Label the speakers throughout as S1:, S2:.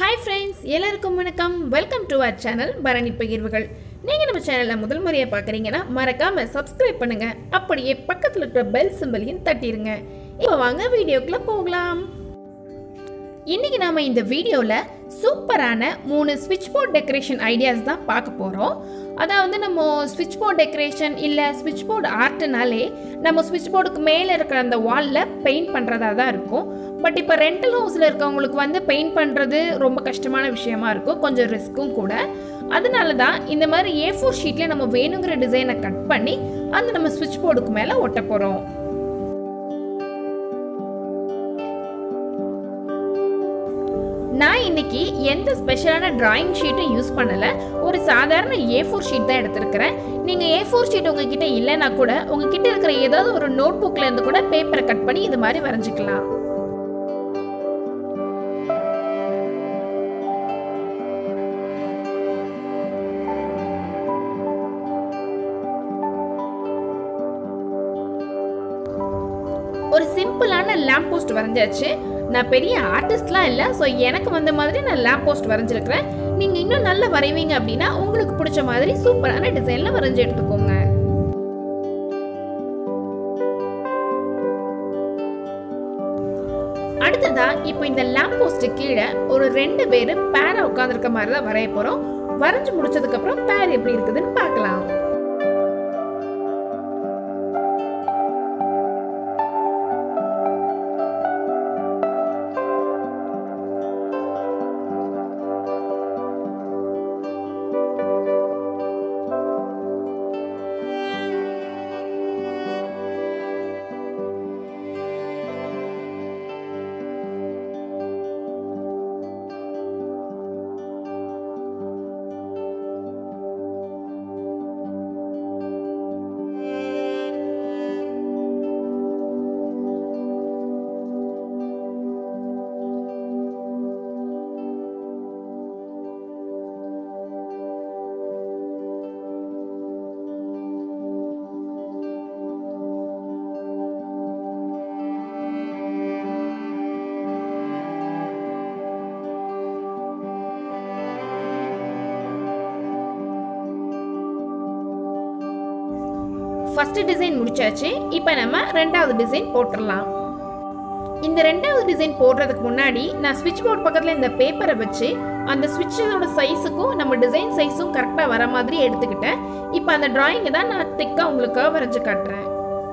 S1: hi friends எல்லாருக்கும் வணக்கம் welcome to our channel Bharani பகிர்வுகள் நீங்கள் நம்ம சேனலை முதல் முறையாக பார்க்குறீங்கன்னா மறக்காமல் சப்ஸ்கிரைப் பண்ணுங்கள் அப்படியே பக்கத்தில் இருக்கிற பெல் சிம்பலையும் தட்டிடுங்க இப்போ வாங்க வீடியோக்குள்ளே போகலாம் இன்றைக்கி நாம் இந்த வீடியோவில் சூப்பரான மூணு ஸ்விட்ச் போர்ட் டெக்கரேஷன் ஐடியாஸ் தான் பார்க்க போகிறோம் அதாவது நம்ம ஸ்விட்ச் போர்ட் டெக்கரேஷன் இல்லை ஸ்விட்ச் போர்டு ஆர்ட்னாலே நம்ம ஸ்விட்ச் போர்டுக்கு மேலே இருக்கிற அந்த வாலில் பெயிண்ட் பண்ணுறதா தான் இருக்கும் பட் இப்போ ரெண்டல் ஹவுஸில் இருக்கவங்களுக்கு வந்து பெயிண்ட் பண்ணுறது ரொம்ப கஷ்டமான விஷயமா இருக்கும் கொஞ்சம் ரிஸ்க்கும் கூட அதனால தான் இந்த மாதிரி ஏ ஃபோர் ஷீட்டில் நம்ம வேணுங்கிற டிசைனை கட் பண்ணி அந்த நம்ம ஸ்விட்ச் போர்டுக்கு மேலே ஒட்ட போகிறோம் நான் இன்னைக்கு எந்த ஸ்பெஷலான டிராயிங் ஷீட்டும் யூஸ் பண்ணலை ஒரு சாதாரண ஏ ஃபோர் ஷீட் தான் எடுத்திருக்கிறேன் நீங்கள் ஏ ஃபோர் ஷீட் உங்ககிட்ட இல்லைன்னா கூட உங்ககிட்ட இருக்கிற ஏதாவது ஒரு நோட் புக்கில் இருந்து கூட பேப்பரை கட் பண்ணி இது மாதிரி வரைஞ்சிக்கலாம் ஒரு சிம்பிளான லேம்ப் போஸ்ட் வரைஞ்சாச்சு நான் பெரிய ஆர்டிஸ்ட்லாம் இல்லை ஸோ எனக்கு வந்த மாதிரி நான் லேம்ப் போஸ்ட் வரைஞ்சிருக்கிறேன் நீங்கள் இன்னும் நல்லா வரைவீங்க அப்படின்னா உங்களுக்கு பிடிச்ச மாதிரி சூப்பரான டிசைனில் வரைஞ்சி எடுத்துக்கோங்க அடுத்ததா இப்போ இந்த லேம்ப் போஸ்ட் கீழே ஒரு ரெண்டு பேர் பேரை உட்காந்துருக்க மாதிரி தான் வரைய போகிறோம் வரைஞ்சி முடிச்சதுக்கப்புறம் பேர் எப்படி இருக்குதுன்னு பார்க்கலாம் ஃபர்ஸ்ட் டிசைன் முடிச்சாச்சு இப்போ நம்ம ரெண்டாவது டிசைன் போட்டுடலாம் இந்த ரெண்டாவது டிசைன் போடுறதுக்கு முன்னாடி நான் ஸ்விட்ச் போர்ட் பக்கத்தில் இந்த பேப்பரை வச்சு அந்த ஸ்விட்சோட சைஸுக்கும் நம்ம டிசைன் சைஸும் கரெக்டாக வர மாதிரி எடுத்துக்கிட்டேன் இப்போ அந்த டிராயிங்கை தான் நான் திக்காக உங்களுக்கு வரைஞ்சு காட்டுறேன்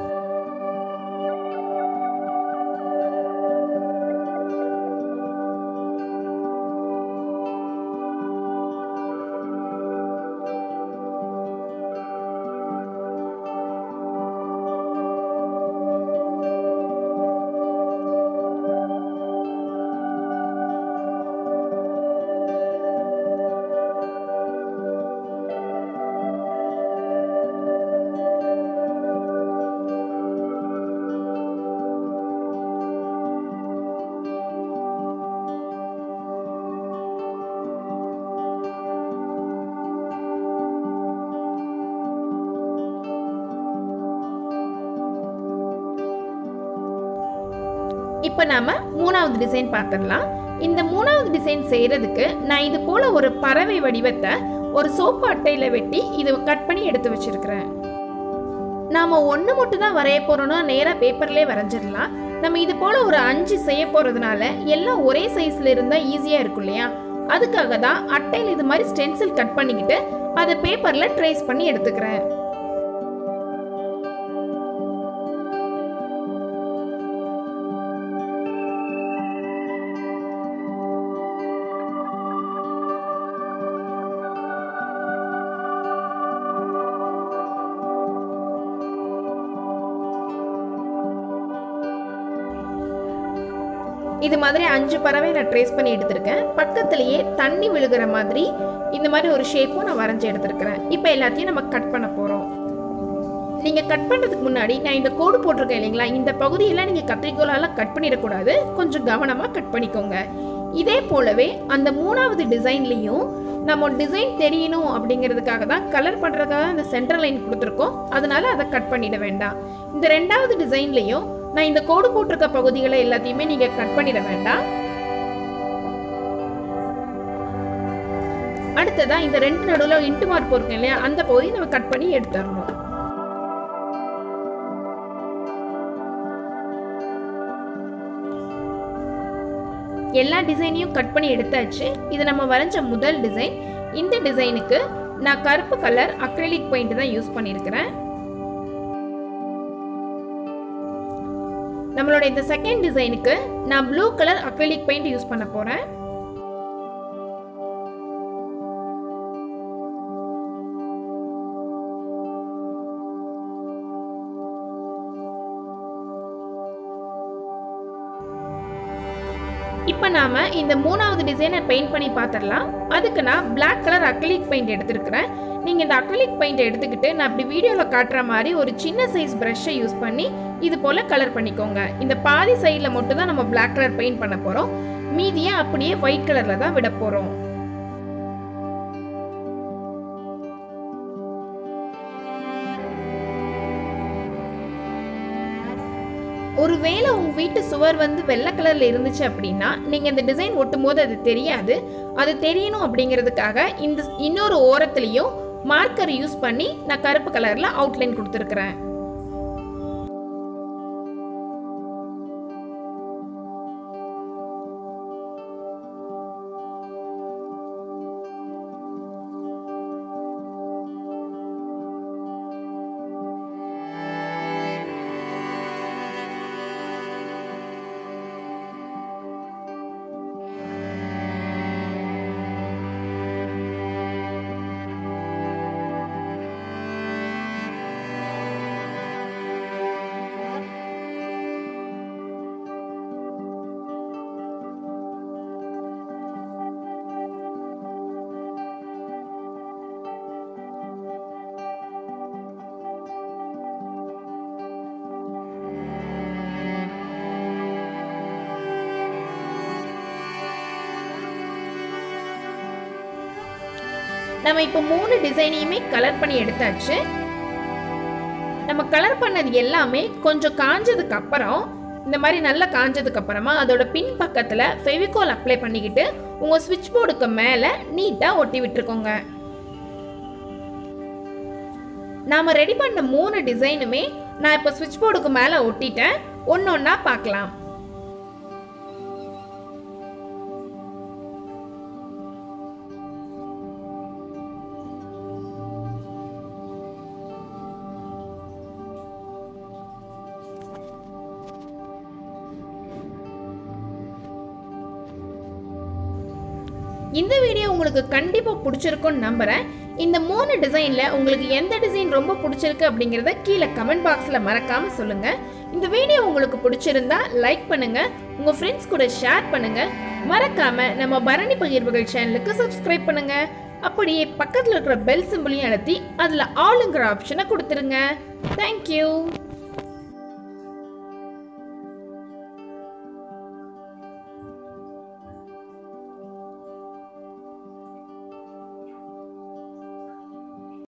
S1: இப்போ நாம மூணாவது டிசைன் பார்த்துடலாம் இந்த மூணாவது டிசைன் செய்கிறதுக்கு நான் இது போல் ஒரு பறவை வடிவத்தை ஒரு சோப்பு அட்டையில் வெட்டி இது கட் பண்ணி எடுத்து வச்சிருக்கிறேன் நாம் ஒன்று மட்டும் தான் வரைய போகிறோன்னா நேராக பேப்பர்லேயே வரைஞ்சிடலாம் நம்ம இது போல் ஒரு அஞ்சு செய்ய போகிறதுனால எல்லாம் ஒரே சைஸில் இருந்தால் ஈஸியாக இருக்கும் இல்லையா அதுக்காக தான் அட்டையில் இது மாதிரி ஸ்டென்சில் கட் பண்ணிக்கிட்டு அதை பேப்பரில் ட்ரேஸ் பண்ணி எடுத்துக்கிறேன் இது மாதிரி அஞ்சு பறவை நான் ட்ரேஸ் பண்ணி எடுத்திருக்கேன் பக்கத்துலேயே தண்ணி விழுகிற மாதிரி இந்த மாதிரி ஒரு ஷேப்பும் நான் வரைஞ்சி எடுத்திருக்கிறேன் இப்போ எல்லாத்தையும் நம்ம கட் பண்ண போகிறோம் நீங்கள் கட் பண்ணுறதுக்கு முன்னாடி நான் இந்த கோடு போட்டிருக்கேன் இல்லைங்களா இந்த பகுதியெல்லாம் நீங்கள் கத்திரிக்கோலால் கட் பண்ணிடக்கூடாது கொஞ்சம் கவனமாக கட் பண்ணிக்கோங்க இதே போலவே அந்த மூணாவது டிசைன்லேயும் நம்ம டிசைன் தெரியணும் அப்படிங்கிறதுக்காக தான் கலர் பண்ணுறதுக்காக அந்த சென்டர் லைன் கொடுத்துருக்கோம் அதனால அதை கட் பண்ணிட வேண்டாம் இந்த ரெண்டாவது டிசைன்லேயும் நான் இந்த கோடு போட்டிருக்க பகுதிகளை எல்லாத்தையுமே நீங்கள் கட் பண்ணிட வேண்டாம் அடுத்ததாக இந்த ரெண்டு நடுவில் இன்ட்டு மார்க் இருக்கும் இல்லையா அந்த பகுதி நம்ம கட் பண்ணி எடுத்துடணும் எல்லா டிசைனையும் கட் பண்ணி எடுத்தாச்சு இது நம்ம வரைஞ்ச முதல் டிசைன் இந்த டிசைனுக்கு நான் கருப்பு கலர் அக்ரிலிக் பெயிண்ட் தான் யூஸ் பண்ணியிருக்கிறேன் நம்மளோட இந்த செகண்ட் டிசைனுக்கு நான் blue colour acrylic paint use பண்ண போகிறேன் இப்போ நாம் இந்த மூணாவது டிசைனை பெயிண்ட் பண்ணி பார்த்துடலாம் அதுக்கு நான் பிளாக் கலர் அக்ரிலிக் பெயிண்ட் எடுத்துருக்கிறேன் நீங்கள் இந்த அக்ரிலிக் பெயிண்ட் எடுத்துக்கிட்டு நான் அப்படி வீடியோவில் காட்டுற மாதிரி ஒரு சின்ன சைஸ் ப்ரஷ்ஷை யூஸ் பண்ணி இது போல் கலர் பண்ணிக்கோங்க இந்த பாதி சைடில் மட்டும் தான் நம்ம பிளாக் கலர் பெயிண்ட் பண்ண போகிறோம் மீதியை அப்படியே ஒயிட் கலரில் தான் விட போகிறோம் ஒருவேளை உங்கள் வீட்டு சுவர் வந்து வெள்ளை கலரில் இருந்துச்சு அப்படின்னா நீங்கள் இந்த டிசைன் ஒட்டும் போது அது தெரியாது அது தெரியணும் அப்படிங்கிறதுக்காக இந்த இன்னொரு ஓரத்துலேயும் மார்க்கர் யூஸ் பண்ணி நான் கருப்பு கலரில் அவுட்லைன் கொடுத்துருக்குறேன் நம்ம இப்போ மூணு டிசைனையுமே கலர் பண்ணி எடுத்தாச்சு நம்ம கலர் பண்ணது எல்லாமே கொஞ்சம் காஞ்சதுக்கு அப்புறம் இந்த மாதிரி நல்லா காஞ்சதுக்கு அப்புறமா அதோட பின் பக்கத்தில் ஃபெவிகால் அப்ளை பண்ணிக்கிட்டு உங்கள் ஸ்விட்ச் போர்டுக்கு மேலே நீட்டாக ஒட்டி விட்டுருக்கோங்க நாம் ரெடி பண்ண மூணு டிசைனுமே நான் இப்போ ஸ்விட்ச் போர்டுக்கு மேலே ஒட்டிட்டேன் ஒன்று ஒன்றா பார்க்கலாம் இந்த வீடியோ உங்களுக்கு கண்டிப்பாக பிடிச்சிருக்கும்னு நம்புகிறேன் இந்த மூணு டிசைனில் உங்களுக்கு எந்த டிசைன் ரொம்ப பிடிச்சிருக்கு அப்படிங்கிறத கீழே கமெண்ட் பாக்ஸில் மறக்காமல் சொல்லுங்கள் இந்த வீடியோ உங்களுக்கு பிடிச்சிருந்தா லைக் பண்ணுங்கள் உங்கள் ஃப்ரெண்ட்ஸ் கூட ஷேர் பண்ணுங்கள் மறக்காமல் நம்ம பரணி பகிர்வுகள் சேனலுக்கு சப்ஸ்கிரைப் பண்ணுங்கள் அப்படியே பக்கத்தில் இருக்கிற பெல் சிம்பிளையும் அழுத்தி அதில் ஆளுங்கிற ஆப்ஷனை கொடுத்துருங்க தேங்க்யூ